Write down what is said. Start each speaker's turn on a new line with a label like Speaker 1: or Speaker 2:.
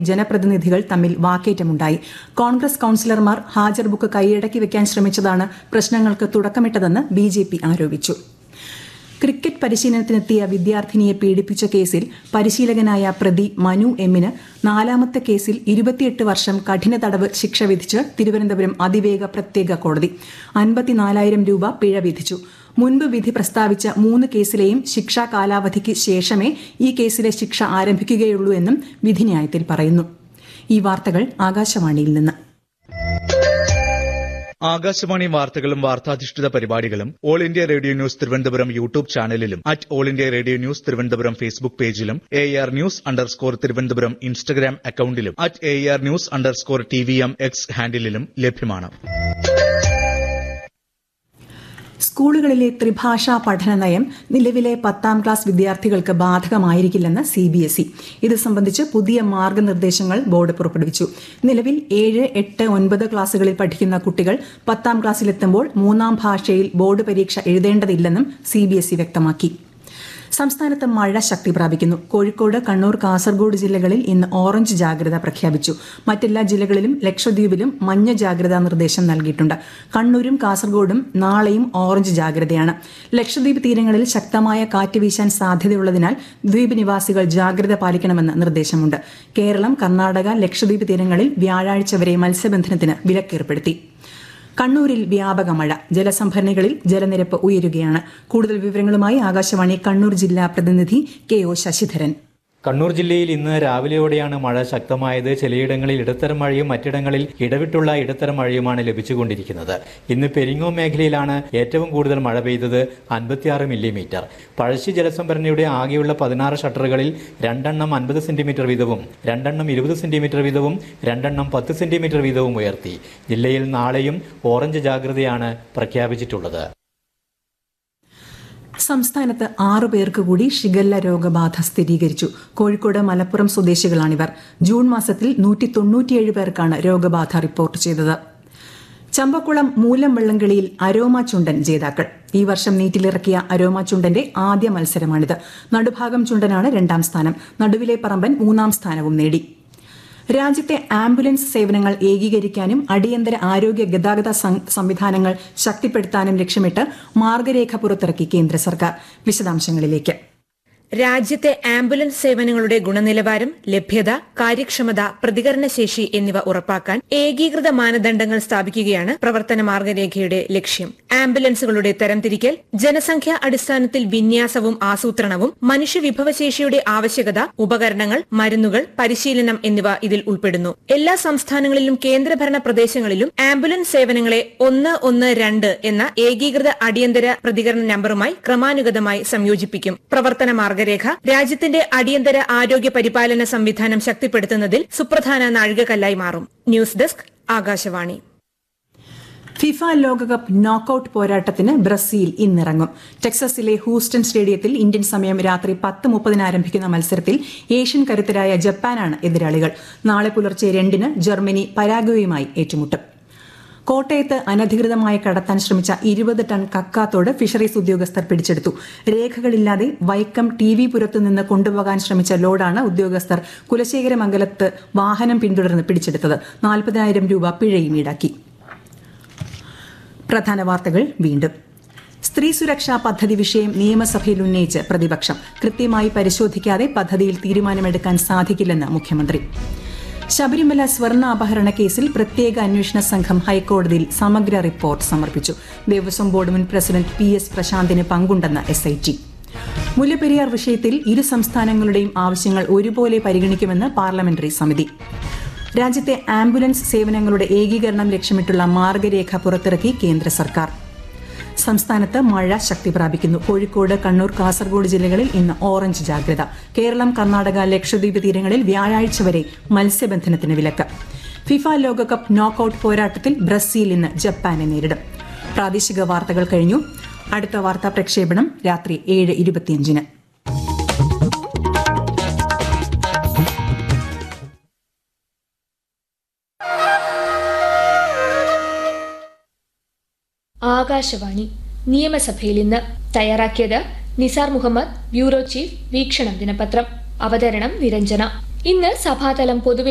Speaker 1: ജനപ്രതിനിധികൾ തമ്മിൽ വാക്കേറ്റമുണ്ടായി കോൺഗ്രസ് കൌൺസിലർമാർ ഹാജർ ബുക്ക് കൈയടക്കി വെക്കാൻ ശ്രമിച്ചതാണ് പ്രശ്നങ്ങൾക്ക് തുടക്കമിട്ടതെന്ന് ബി ജെ പി ആരോപിച്ചു ക്രിക്കറ്റ് പരിശീലനത്തിനെത്തിയ വിദ്യാർത്ഥിനിയെ പീഡിപ്പിച്ച കേസിൽ പരിശീലകനായ പ്രതി മനു എമ്മിന് നാലാമത്തെ കേസിൽ ഇരുപത്തിയെട്ട് വർഷം കഠിന തടവ് ശിക്ഷ വിധിച്ച് തിരുവനന്തപുരം അതിവേഗ പ്രത്യേക കോടതി അൻപത്തിനാലായിരം രൂപ പിഴ വിധിച്ചു മുൻപ് വിധി പ്രസ്താവിച്ച മൂന്ന് കേസിലെയും ശിക്ഷാ കാലാവധിക്ക് ശേഷമേ ഈ കേസിലെ ശിക്ഷ ആരംഭിക്കുകയുള്ളൂ എന്നും വിധിന്യായത്തിൽ പറയുന്നു ഈ വാർത്തകൾ ആകാശവാണിയിൽ നിന്ന്
Speaker 2: ആകാശവാണി വാർത്തകളും വാർത്താധിഷ്ഠിത പരിപാടികളും all India radio news Thiruvananthapuram YouTube ചാനലിലും at all India radio news Thiruvananthapuram Facebook പേജിലും A R news underscore Thiruvananthapuram Instagram അക്കൌണ്ടിലും at A R news underscore T V M X ഹാൻഡിലും ലഭ്യമാണ്
Speaker 1: സ്കൂളുകളിലെ ത്രിഭാഷാ പഠന നയം നിലവിലെ പത്താം ക്ലാസ് വിദ്യാർത്ഥികൾക്ക് ബാധകമായിരിക്കില്ലെന്ന് സി ബി എസ് ഇ ഇത് സംബന്ധിച്ച് പുതിയ മാർഗനിർദ്ദേശങ്ങൾ ബോർഡ് പുറപ്പെടുവിച്ചു നിലവിൽ ഏഴ് എട്ട് ഒൻപത് ക്ലാസുകളിൽ പഠിക്കുന്ന കുട്ടികൾ പത്താം ക്ലാസ്സിലെത്തുമ്പോൾ മൂന്നാം ഭാഷയിൽ ബോർഡ് പരീക്ഷ എഴുതേണ്ടതില്ലെന്നും സി ബി എസ് ഇ വ്യക്തമാക്കി സംസ്ഥാനത്ത് മഴ ശക്തി പ്രാപിക്കുന്നു കോഴിക്കോട് കണ്ണൂർ കാസർഗോഡ് ജില്ലകളിൽ ഇന്ന് ഓറഞ്ച് ജാഗ്രത പ്രഖ്യാപിച്ചു മറ്റെല്ലാ ജില്ലകളിലും ലക്ഷദ്വീപിലും മഞ്ഞ ജാഗ്രതാ നിർദ്ദേശം നൽകിയിട്ടുണ്ട് കണ്ണൂരും കാസർഗോഡും നാളെയും ഓറഞ്ച് ജാഗ്രതയാണ് ലക്ഷദ്വീപ് തീരങ്ങളിൽ ശക്തമായ കാറ്റ് വീശാൻ സാധ്യതയുള്ളതിനാൽ ദ്വീപ് നിവാസികൾ ജാഗ്രത പാലിക്കണമെന്ന് നിർദ്ദേശമുണ്ട് കേരളം കർണാടക ലക്ഷദ്വീപ് തീരങ്ങളിൽ വ്യാഴാഴ്ച വരെ മത്സ്യബന്ധനത്തിന് വിലക്കേർപ്പെടുത്തി കണ്ണൂരിൽ വ്യാപക മഴ ജലസംഭരണികളിൽ ജലനിരപ്പ് ഉയരുകയാണ് കൂടുതൽ വിവരങ്ങളുമായി ആകാശവാണി കണ്ണൂർ ജില്ലാ പ്രതിനിധി കെ ഒ ശശിധരൻ
Speaker 3: കണ്ണൂർ ജില്ലയിൽ ഇന്ന് രാവിലെയോടെയാണ് മഴ ശക്തമായത് ചിലയിടങ്ങളിൽ ഇടത്തരം മഴയും മറ്റിടങ്ങളിൽ ഇടവിട്ടുള്ള ഇടത്തരം മഴയുമാണ് ലഭിച്ചുകൊണ്ടിരിക്കുന്നത് ഇന്ന് പെരിങ്ങോ മേഖലയിലാണ് ഏറ്റവും കൂടുതൽ മഴ പെയ്തത് അൻപത്തിയാറ് മില്ലിമീറ്റർ പഴശ്ശി ജലസംഭരണിയുടെ ആകെയുള്ള പതിനാറ് ഷട്ടറുകളിൽ രണ്ടെണ്ണം അൻപത് സെന്റിമീറ്റർ വീതവും രണ്ടെണ്ണം ഇരുപത് സെന്റിമീറ്റർ വീതവും രണ്ടെണ്ണം പത്ത് സെന്റിമീറ്റർ വീതവും ഉയർത്തി ജില്ലയിൽ നാളെയും ഓറഞ്ച് ജാഗ്രതയാണ് പ്രഖ്യാപിച്ചിട്ടുള്ളത്
Speaker 1: സംസ്ഥാനത്ത് ആറു പേർക്ക് കൂടി ഷിഗല്ല രോഗബാധ സ്ഥിരീകരിച്ചു കോഴിക്കോട് മലപ്പുറം സ്വദേശികളാണിവർ ജൂൺ മാസത്തിൽ നൂറ്റി തൊണ്ണൂറ്റിയേഴ് പേർക്കാണ് രോഗബാധ റിപ്പോർട്ട് ചെയ്തത് ചമ്പക്കുളം മൂലം വെള്ളംകളിയിൽ അരോമ ചുണ്ടൻ ജേതാക്കൾ ഈ വർഷം നീറ്റിലിറക്കിയ അരോമ ചുണ്ടന്റെ ആദ്യ മത്സരമാണിത് നടുഭാഗം ചുണ്ടനാണ് രണ്ടാം സ്ഥാനം നടുവിലെ പറമ്പൻ മൂന്നാം സ്ഥാനവും നേടി രാജ്യത്തെ ആംബുലൻസ് സേവനങ്ങൾ ഏകീകരിക്കാനും അടിയന്തര ആരോഗ്യ ഗതാഗത സംവിധാനങ്ങൾ ശക്തിപ്പെടുത്താനും ലക്ഷ്യമിട്ട് മാർഗരേഖ പുറത്തിറക്കി കേന്ദ്ര സർക്കാർ വിശദാംശങ്ങളിലേക്ക്
Speaker 4: രാജ്യത്തെ ആംബുലൻസ് സേവനങ്ങളുടെ ഗുണനിലവാരം ലഭ്യത കാര്യക്ഷമത പ്രതികരണശേഷി എന്നിവ ഉറപ്പാക്കാൻ ഏകീകൃത മാനദണ്ഡങ്ങൾ സ്ഥാപിക്കുകയാണ് പ്രവർത്തന മാർഗരേഖയുടെ ലക്ഷ്യം ആംബുലൻസുകളുടെ തരംതിരിക്കൽ ജനസംഖ്യാ അടിസ്ഥാനത്തിൽ വിന്യാസവും ആസൂത്രണവും മനുഷ്യവിഭവശേഷിയുടെ ആവശ്യകത ഉപകരണങ്ങൾ മരുന്നുകൾ പരിശീലനം എന്നിവ ഇതിൽ ഉൾപ്പെടുന്നു എല്ലാ സംസ്ഥാനങ്ങളിലും കേന്ദ്രഭരണ പ്രദേശങ്ങളിലും ആംബുലൻസ് സേവനങ്ങളെ ഒന്ന് ഒന്ന് രണ്ട് എന്ന ഏകീകൃത അടിയന്തര പ്രതികരണ നമ്പറുമായി ക്രമാനുഗതമായി സംയോജിപ്പിക്കും പ്രവർത്തന മാർഗ മാർഗരേഖ രാജ്യത്തിന്റെ അടിയന്തര ആരോഗ്യ പരിപാലന സംവിധാനം ശക്തിപ്പെടുത്തുന്നതിൽ സുപ്രധാന നാഴികക്കല്ലായി മാറും ന്യൂസ് ഡെസ്ക് ആകാശവാണി
Speaker 1: ഫിഫ ലോകകപ്പ് നോക്കൌട്ട് പോരാട്ടത്തിന് ബ്രസീൽ ഇന്നിറങ്ങും ടെക്സസിലെ ഹൂസ്റ്റൺ സ്റ്റേഡിയത്തിൽ ഇന്ത്യൻ സമയം രാത്രി പത്ത് മുപ്പതിന് ആരംഭിക്കുന്ന മത്സരത്തിൽ ഏഷ്യൻ കരുത്തരായ ജപ്പാനാണ് എതിരാളികൾ നാളെ പുലർച്ചെ രണ്ടിന് ജർമ്മനി പരാഗ്വയുമായി ഏറ്റുമുട്ടും കോട്ടയത്ത് അനധികൃതമായി കടത്താൻ ശ്രമിച്ച ഇരുപത് ടൺ കക്കാത്തോട് ഫിഷറീസ് ഉദ്യോഗസ്ഥർ പിടിച്ചെടുത്തു രേഖകളില്ലാതെ വൈക്കം ടി വി പുരത്തു നിന്ന് കൊണ്ടുപോകാൻ ശ്രമിച്ച ലോഡാണ് ഉദ്യോഗസ്ഥർ കുലശേഖരമംഗലത്ത് വാഹനം പിന്തുടർന്ന് പിടിച്ചെടുത്തത് നാൽപ്പതിനായിരം രൂപ പിഴയും ഈടാക്കി പ്രധാന വാർത്തകൾ വീണ്ടും സ്ത്രീ സുരക്ഷാ പദ്ധതി വിഷയം നിയമസഭയിൽ ഉന്നയിച്ച് പ്രതിപക്ഷം കൃത്യമായി പരിശോധിക്കാതെ പദ്ധതിയിൽ തീരുമാനമെടുക്കാൻ സാധിക്കില്ലെന്ന് മുഖ്യമന്ത്രി ശബരിമല സ്വർണ്ണ അപഹരണ കേസിൽ പ്രത്യേക അന്വേഷണ സംഘം ഹൈക്കോടതിയിൽ സമഗ്ര റിപ്പോർട്ട് സമർപ്പിച്ചു ദേവസ്വം ബോർഡ് മുൻ പ്രസിഡന്റ് പി എസ് പ്രശാന്തിന് പങ്കുണ്ടെന്ന് എസ് ഐ ടി മുല്ലപ്പെരിയാർ വിഷയത്തിൽ ഇരു സംസ്ഥാനങ്ങളുടെയും ആവശ്യങ്ങൾ ഒരുപോലെ പരിഗണിക്കുമെന്ന് പാർലമെന്ററി സമിതി രാജ്യത്തെ ആംബുലൻസ് സേവനങ്ങളുടെ ഏകീകരണം ലക്ഷ്യമിട്ടുള്ള മാർഗരേഖ പുറത്തിറക്കി കേന്ദ്ര സർക്കാർ സംസ്ഥാനത്ത് മഴ ശക്തി പ്രാപിക്കുന്നു കോഴിക്കോട് കണ്ണൂർ കാസർഗോഡ് ജില്ലകളിൽ ഇന്ന് ഓറഞ്ച് ജാഗ്രത കേരളം കർണാടക ലക്ഷദ്വീപ് തീരങ്ങളിൽ വ്യാഴാഴ്ച വരെ മത്സ്യബന്ധനത്തിന് വിലക്ക് ഫിഫ ലോകകപ്പ് നോക്കൌട്ട് പോരാട്ടത്തിൽ ബ്രസീൽ ഇന്ന് ജപ്പാനെ നേരിടും പ്രാദേശിക വാർത്തകൾ കഴിഞ്ഞു അടുത്ത വാർത്താ പ്രക്ഷേപണം രാത്രി ഏഴ് ഇരുപത്തിയഞ്ചിന്
Speaker 5: ആകാശവാണി നിയമസഭയിൽ ഇന്ന് തയ്യാറാക്കിയത് നിസാർ മുഹമ്മദ് ബ്യൂറോ ചീഫ് വീക്ഷണം ദിനപത്രം അവതരണം നിരഞ്ജന ഇന്ന് സഭാതലം പൊതുവെ